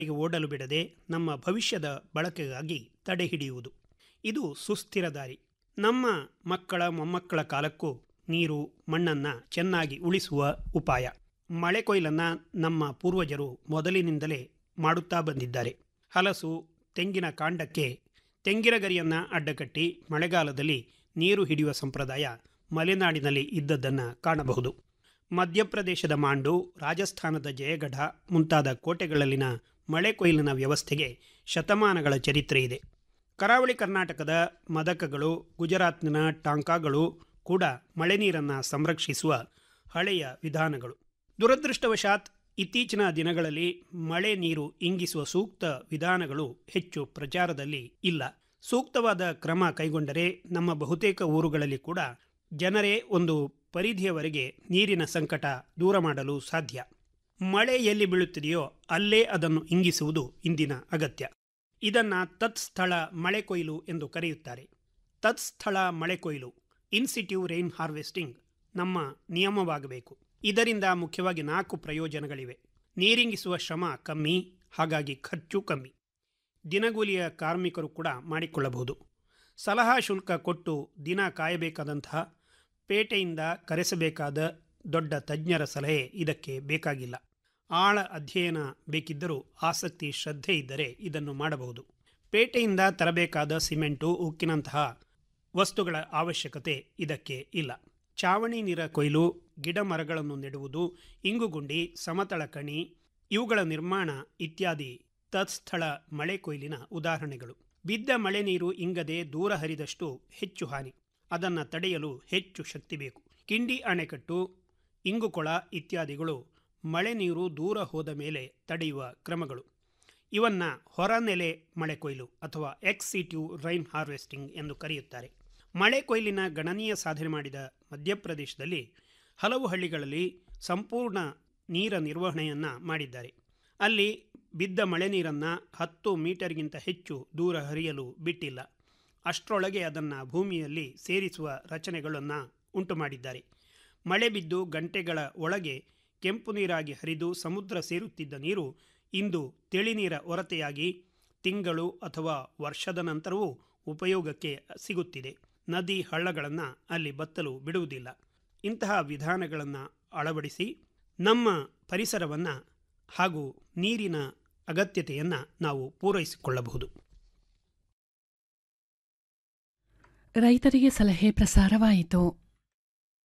ಈಗ ಓಡಲು ಬಿಡದೆ ನಮ್ಮ ಭವಿಷ್ಯದ ಬಳಕೆಗಾಗಿ ತಡೆಹಿಡಿಯುವುದು ಇದು ಸುಸ್ಥಿರ ದಾರಿ ನಮ್ಮ ಮಕ್ಕಳ ಮೊಮ್ಮಕ್ಕಳ ಕಾಲಕ್ಕೂ ನೀರು ಮಣ್ಣನ್ನು ಚೆನ್ನಾಗಿ ಉಳಿಸುವ ಉಪಾಯ ಮಳೆ ಕೊಯ್ಲನ್ನು ನಮ್ಮ ಪೂರ್ವಜರು ಮೊದಲಿನಿಂದಲೇ ಮಾಡುತ್ತಾ ಬಂದಿದ್ದಾರೆ ಹಲಸು ತೆಂಗಿನ ಕಾಂಡಕ್ಕೆ ತೆಂಗಿನ ಗರಿಯನ್ನು ಅಡ್ಡಕಟ್ಟಿ ಮಳೆಗಾಲದಲ್ಲಿ ನೀರು ಹಿಡಿಯುವ ಸಂಪ್ರದಾಯ ಮಲೆನಾಡಿನಲ್ಲಿ ಇದ್ದದ್ದನ್ನು ಕಾಣಬಹುದು ಮಧ್ಯಪ್ರದೇಶದ ಮಾಂಡು ರಾಜಸ್ಥಾನದ ಜಯಗಢ ಮುಂತಾದ ಕೋಟೆಗಳಲ್ಲಿನ ಮಳೆ ಕೊಯ್ಲಿನ ವ್ಯವಸ್ಥೆಗೆ ಶತಮಾನಗಳ ಚರಿತ್ರೆ ಇದೆ ಕರಾವಳಿ ಕರ್ನಾಟಕದ ಮದಕಗಳು ಗುಜರಾತ್ನ ಟಾಂಕಾಗಳು ಕೂಡ ಮಳೆ ನೀರನ್ನು ಸಂರಕ್ಷಿಸುವ ಹಳೆಯ ವಿಧಾನಗಳು ದುರದೃಷ್ಟವಶಾತ್ ಇತ್ತೀಚಿನ ದಿನಗಳಲ್ಲಿ ಮಳೆ ನೀರು ಇಂಗಿಸುವ ಸೂಕ್ತ ವಿಧಾನಗಳು ಹೆಚ್ಚು ಪ್ರಚಾರದಲ್ಲಿ ಇಲ್ಲ ಸೂಕ್ತವಾದ ಕ್ರಮ ಕೈಗೊಂಡರೆ ನಮ್ಮ ಬಹುತೇಕ ಊರುಗಳಲ್ಲಿ ಕೂಡ ಜನರೇ ಒಂದು ಪರಿಧಿಯವರೆಗೆ ನೀರಿನ ಸಂಕಟ ದೂರ ಮಾಡಲು ಸಾಧ್ಯ ಮಳೆ ಎಲ್ಲಿ ಬೀಳುತ್ತಿದೆಯೋ ಅಲ್ಲೇ ಅದನ್ನು ಇಂಗಿಸುವುದು ಇಂದಿನ ಅಗತ್ಯ ಇದನ್ನು ತತ್ಸ್ಥಳ ಮಳೆ ಕೊಯ್ಲು ಎಂದು ಕರೆಯುತ್ತಾರೆ ತತ್ಸ್ಥಳ ಮಳೆ ಕೊಯ್ಲು ಇನ್ಸಿಟ್ಯೂ ರೈನ್ ಹಾರ್ವೆಸ್ಟಿಂಗ್ ನಮ್ಮ ನಿಯಮವಾಗಬೇಕು ಇದರಿಂದ ಮುಖ್ಯವಾಗಿ ನಾಲ್ಕು ಪ್ರಯೋಜನಗಳಿವೆ ನೀರಿಂಗಿಸುವ ಶ್ರಮ ಕಮ್ಮಿ ಹಾಗಾಗಿ ಖರ್ಚು ಕಮ್ಮಿ ದಿನಗೂಲಿಯ ಕಾರ್ಮಿಕರು ಕೂಡ ಮಾಡಿಕೊಳ್ಳಬಹುದು ಸಲಹಾ ಶುಲ್ಕ ಕೊಟ್ಟು ದಿನ ಕಾಯಬೇಕಾದಂತಹ ಪೇಟೆಯಿಂದ ಕರೆಸಬೇಕಾದ ದೊಡ್ಡ ತಜ್ಞರ ಸಲಹೆ ಇದಕ್ಕೆ ಬೇಕಾಗಿಲ್ಲ ಆಳ ಅಧ್ಯಯನ ಬೇಕಿದ್ದರೂ ಆಸಕ್ತಿ ಶ್ರದ್ಧೆ ಇದ್ದರೆ ಇದನ್ನು ಮಾಡಬಹುದು ಪೇಟೆಯಿಂದ ತರಬೇಕಾದ ಸಿಮೆಂಟು ಉಕ್ಕಿನಂತಹ ವಸ್ತುಗಳ ಅವಶ್ಯಕತೆ ಇದಕ್ಕೆ ಇಲ್ಲ ಚಾವಣಿ ನೀರ ಕೊಯ್ಲು ಗಿಡ ಮರಗಳನ್ನು ನೆಡುವುದು ಇಂಗುಗುಂಡಿ ಸಮತಳ ಕಣಿ ಇವುಗಳ ನಿರ್ಮಾಣ ಇತ್ಯಾದಿ ತತ್ಸ್ಥಳ ಮಳೆ ಕೊಯ್ಲಿನ ಉದಾಹರಣೆಗಳು ಬಿದ್ದ ಮಳೆ ನೀರು ಇಂಗದೆ ದೂರ ಹರಿದಷ್ಟು ಹೆಚ್ಚು ಹಾನಿ ಅದನ್ನು ತಡೆಯಲು ಹೆಚ್ಚು ಶಕ್ತಿ ಬೇಕು ಕಿಂಡಿ ಅಣೆಕಟ್ಟು ಇಂಗುಕೊಳ ಇತ್ಯಾದಿಗಳು ಮಳೆ ನೀರು ದೂರ ಹೋದ ಮೇಲೆ ತಡೆಯುವ ಕ್ರಮಗಳು ಇವನ್ನ ಹೊರನೆಲೆ ಮಳೆ ಕೊಯ್ಲು ಅಥವಾ ಎಕ್ಸಿಟ್ಯೂ ರೈನ್ ಹಾರ್ವೆಸ್ಟಿಂಗ್ ಎಂದು ಕರೆಯುತ್ತಾರೆ ಮಳೆ ಕೊಯ್ಲಿನ ಗಣನೀಯ ಸಾಧನೆ ಮಾಡಿದ ಮಧ್ಯಪ್ರದೇಶದಲ್ಲಿ ಹಲವು ಹಳ್ಳಿಗಳಲ್ಲಿ ಸಂಪೂರ್ಣ ನೀರ ನಿರ್ವಹಣೆಯನ್ನು ಮಾಡಿದ್ದಾರೆ ಅಲ್ಲಿ ಬಿದ್ದ ಮಳೆ ನೀರನ್ನು ಹತ್ತು ಮೀಟರ್ಗಿಂತ ಹೆಚ್ಚು ದೂರ ಹರಿಯಲು ಬಿಟ್ಟಿಲ್ಲ ಅಷ್ಟರೊಳಗೆ ಅದನ್ನು ಭೂಮಿಯಲ್ಲಿ ಸೇರಿಸುವ ರಚನೆಗಳನ್ನು ಉಂಟು ಮಾಡಿದ್ದಾರೆ ಮಳೆ ಬಿದ್ದು ಗಂಟೆಗಳ ಒಳಗೆ ಕೆಂಪು ನೀರಾಗಿ ಹರಿದು ಸಮುದ್ರ ಸೇರುತ್ತಿದ್ದ ನೀರು ಇಂದು ತಿಳಿನೀರ ಹೊರತೆಯಾಗಿ ತಿಂಗಳು ಅಥವಾ ವರ್ಷದ ನಂತರವೂ ಉಪಯೋಗಕ್ಕೆ ಸಿಗುತ್ತಿದೆ ನದಿ ಹಳ್ಳಗಳನ್ನು ಅಲ್ಲಿ ಬತ್ತಲು ಬಿಡುವುದಿಲ್ಲ ಇಂತಹ ವಿಧಾನಗಳನ್ನು ಅಳವಡಿಸಿ ನಮ್ಮ ಪರಿಸರವನ್ನು ಹಾಗೂ ನೀರಿನ ಅಗತ್ಯತೆಯನ್ನು ನಾವು ಪೂರೈಸಿಕೊಳ್ಳಬಹುದು ರೈತರಿಗೆ ಸಲಹೆ ಪ್ರಸಾರವಾಯಿತು